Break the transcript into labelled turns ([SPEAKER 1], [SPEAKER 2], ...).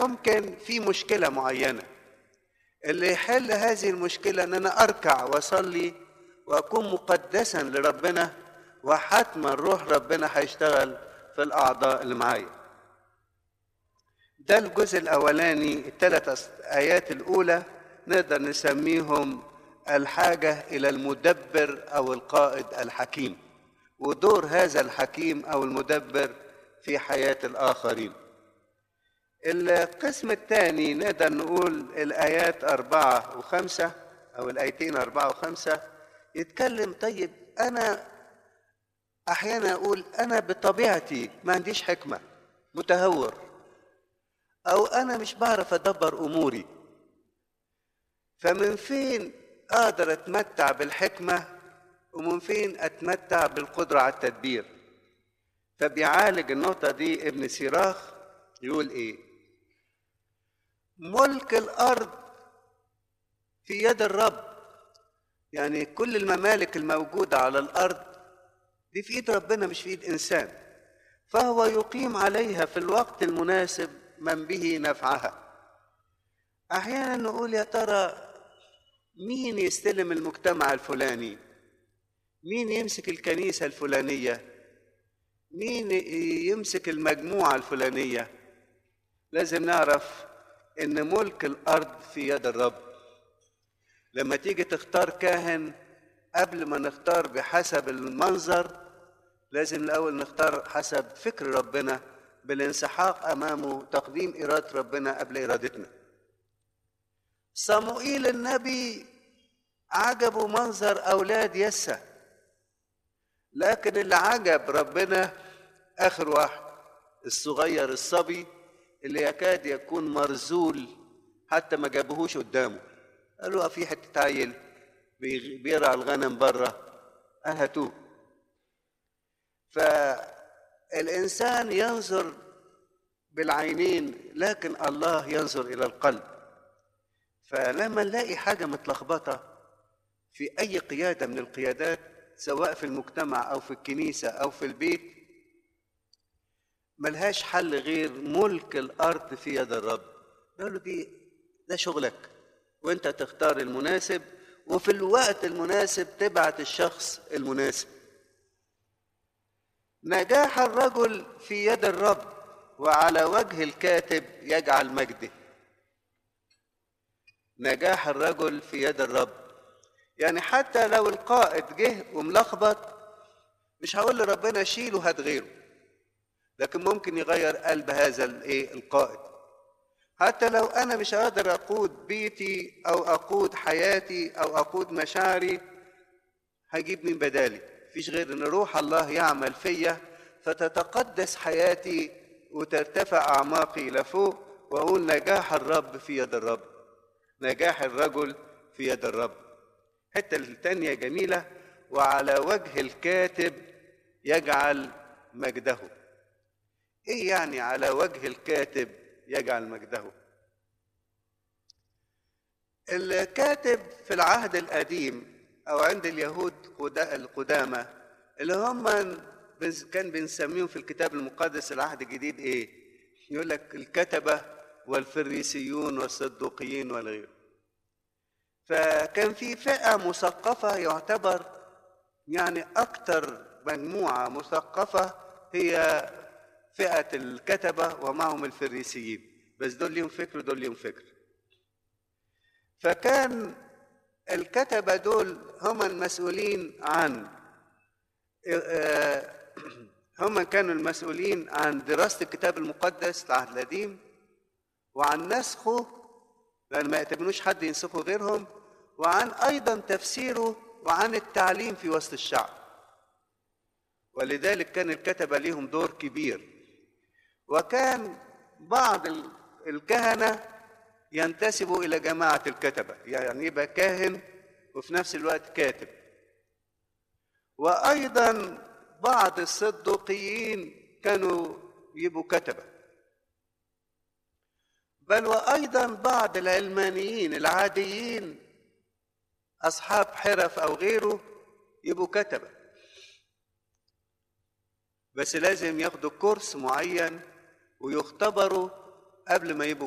[SPEAKER 1] ممكن في مشكلة معينة اللي يحل هذه المشكلة ان انا اركع واصلي واكون مقدسا لربنا وحتما روح ربنا هيشتغل في الاعضاء اللي معايا ده الجزء الاولاني الثلاث ايات الاولى نقدر نسميهم الحاجة الى المدبر او القائد الحكيم ودور هذا الحكيم او المدبر في حياة الاخرين القسم الثاني نقدر نقول الآيات أربعة وخمسة أو الآيتين أربعة وخمسة يتكلم طيب أنا أحيانا أقول أنا بطبيعتي ما عنديش حكمة متهور أو أنا مش بعرف أدبر أموري فمن فين أقدر أتمتع بالحكمة ومن فين أتمتع بالقدرة على التدبير فبيعالج النقطة دي ابن سيراخ يقول إيه ملك الارض في يد الرب يعني كل الممالك الموجوده على الارض دي في ايد ربنا مش في ايد انسان فهو يقيم عليها في الوقت المناسب من به نفعها احيانا نقول يا ترى مين يستلم المجتمع الفلاني مين يمسك الكنيسه الفلانيه مين يمسك المجموعه الفلانيه لازم نعرف ان ملك الارض في يد الرب لما تيجي تختار كاهن قبل ما نختار بحسب المنظر لازم الاول نختار حسب فكر ربنا بالانسحاق امامه تقديم اراده ربنا قبل ارادتنا صموئيل النبي عجبه منظر اولاد يسى لكن اللي عجب ربنا اخر واحد الصغير الصبي اللي يكاد يكون مرزول حتى ما جابوهوش قدامه قالوا في حته عيل بيرعى الغنم بره قال هاتوه فالانسان ينظر بالعينين لكن الله ينظر الى القلب فلما نلاقي حاجه متلخبطه في اي قياده من القيادات سواء في المجتمع او في الكنيسه او في البيت ملهاش حل غير ملك الارض في يد الرب قال له دي ده شغلك وانت تختار المناسب وفي الوقت المناسب تبعت الشخص المناسب نجاح الرجل في يد الرب وعلى وجه الكاتب يجعل مجده نجاح الرجل في يد الرب يعني حتى لو القائد جه وملخبط مش هقول لربنا شيله هات غيره لكن ممكن يغير قلب هذا الايه القائد حتى لو انا مش قادر اقود بيتي او اقود حياتي او اقود مشاعري هجيب من بدالي فيش غير ان روح الله يعمل فيا فتتقدس حياتي وترتفع اعماقي الى فوق واقول نجاح الرب في يد الرب نجاح الرجل في يد الرب الحته الثانيه جميله وعلى وجه الكاتب يجعل مجده ايه يعني على وجه الكاتب يجعل مجده الكاتب في العهد القديم او عند اليهود القدامى اللي هم كان بنسميهم في الكتاب المقدس العهد الجديد ايه يقول لك الكتبه والفريسيون والصدوقيين والغير فكان في فئه مثقفه يعتبر يعني اكثر مجموعه مثقفه هي فئة الكتبة ومعهم الفريسيين بس دول ليهم فكر دول ليهم فكر فكان الكتبة دول هم المسؤولين عن هم كانوا المسؤولين عن دراسة الكتاب المقدس العهد القديم وعن نسخه لأن ما يعتبرونوش حد ينسخه غيرهم وعن أيضا تفسيره وعن التعليم في وسط الشعب ولذلك كان الكتبة ليهم دور كبير وكان بعض الكهنة ينتسبوا إلى جماعة الكتبة يعني يبقى كاهن وفي نفس الوقت كاتب وأيضا بعض الصدوقيين كانوا يبقوا كتبة بل وأيضا بعض العلمانيين العاديين أصحاب حرف أو غيره يبقوا كتبة بس لازم ياخدوا كورس معين ويختبروا قبل ما يبقوا